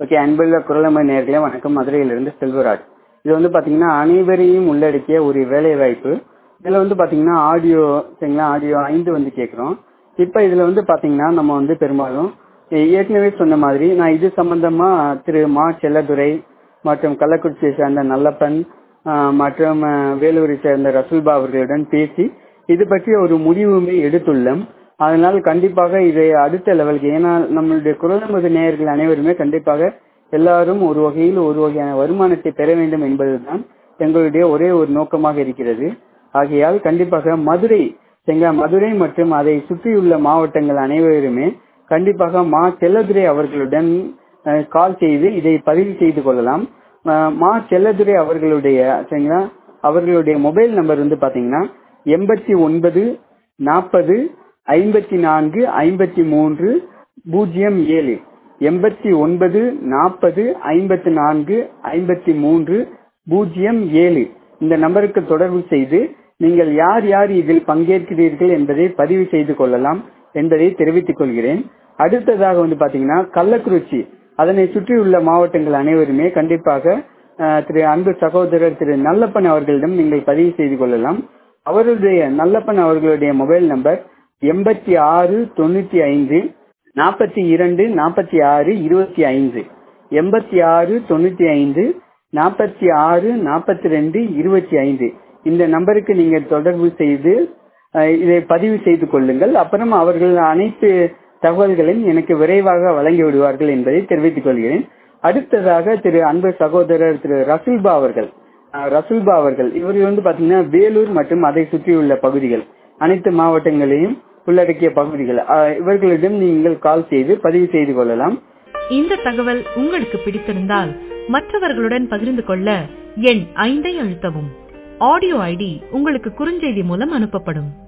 okay அன்புள்ள குரலமை நேர்களே வணக்கம் மதுரையிலிருந்து செல்வராஜ் இது வந்து பாத்தீங்கன்னா அனைவரையும் உள்ளடக்கிய ஒரு வேலை வாய்ப்பு இதுல வந்து பாத்தீங்கன்னா ஆடியோ சரிங்களா ஆடியோ ஐந்து வந்து கேட்கிறோம் இப்ப இதுல வந்து பாத்தீங்கன்னா நம்ம வந்து பெரும்பாலும் ஏ- ஏற்கனவே சொன்ன மாதிரி நான் இது சம்பந்தமா திரு மா செல்லதுரை மற்றும் கள்ளக்குறிச்சியை சேர்ந்த நல்லப்பன் ஆஹ், மற்றும் ஆஹ், வேலூரை சேர்ந்த ரசூல்பா அவர்களுடன் பேசி இது பற்றி ஒரு முடிவுமே எடுத்துள்ளோம் அதனால் கண்டிப்பாக இதை அடுத்த லெவலுக்கு ஏன்னா நம்மளுடைய குரலமது நேயர்கள் அனைவருமே கண்டிப்பாக எல்லாரும் ஒரு வகையில் ஒரு வகையான வருமானத்தை பெற வேண்டும் என்பதுதான் எங்களுடைய ஒரே ஒரு நோக்கமாக இருக்கிறது ஆகையால் கண்டிப்பாக மதுரை செங்க மதுரை மற்றும் அதை சுற்றியுள்ள மாவட்டங்கள் அனைவருமே கண்டிப்பாக மா செல்லதுரை அவர்களுடன் அஹ், கால் செய்து இதை பதிவு செய்து கொள்ளலாம் அஹ், மா செல்லதுரை அவர்களுடைய சரிங்களா அவர்களுடைய மொபைல் நம்பர் வந்து பாத்தீங்கன்னா எண்பத்தி ஒன்பது நாற்பது ஐம்பத்தி நான்கு ஐம்பத்தி மூன்று பூஜ்ஜியம் ஏழு எண்பத்தி ஒன்பது நாற்பது ஐம்பத்தி நான்கு ஐம்பத்தி மூன்று பூஜ்ஜியம் ஏழு இந்த நம்பருக்கு தொடர்பு செய்து நீங்கள் யார் யார் இதில் பங்கேற்கிறீர்கள் என்பதை பதிவு செய்து கொள்ளலாம் என்பதை தெரிவித்துக் கொள்கிறேன் அடுத்ததாக வந்து பாத்தீங்கன்னா கள்ளக்குறிச்சி அதனை சுற்றியுள்ள மாவட்டங்கள் அனைவருமே கண்டிப்பாக அஹ், திரு அன்பு சகோதரர் திரு நல்லப்பன் அவர்களிடம் நீங்கள் பதிவு செய்து கொள்ளலாம் அவருடைய நல்லப்பன் அவர்களுடைய மொபைல் நம்பர் எண்பத்தி ஆறு தொண்ணூத்தி ஐந்து நாற்பத்தி இரண்டு நாற்பத்தி ஆறு இருபத்தி ஐந்து எண்பத்தி ஆறு தொண்ணூத்தி ஐந்து நாற்பத்தி ஆறு நாற்பத்தி ரெண்டு இருபத்தி ஐந்து இந்த நம்பருக்கு நீங்கள் தொடர்பு செய்து அஹ், இதை பதிவு செய்து கொள்ளுங்கள் அப்புறம் அவர்கள் அனைத்து தகவல்களையும் எனக்கு விரைவாக வழங்கி விடுவார்கள் என்பதை தெரிவித்துக் கொள்கிறேன் அடுத்ததாக திரு அன்பு சகோதரர் திரு ரசூல்பா அவர்கள் அஹ், ரசூல்பா அவர்கள் இவர் வந்து பாத்தீங்கன்னா வேலூர் மற்றும் அதை சுற்றியுள்ள பகுதிகள் அனைத்து மாவட்டங்களையும் உள்ளடக்கிய பகுதிகள் அஹ், இவர்களிடம் நீங்கள் கால் செய்து பதிவு செய்து கொள்ளலாம் இந்த தகவல் உங்களுக்கு பிடித்திருந்தால் மற்றவர்களுடன் பகிர்ந்து கொள்ள எண் ஐந்தை அழுத்தவும் ஆடியோ ஐடி உங்களுக்கு குறுஞ்செய்தி மூலம் அனுப்பப்படும்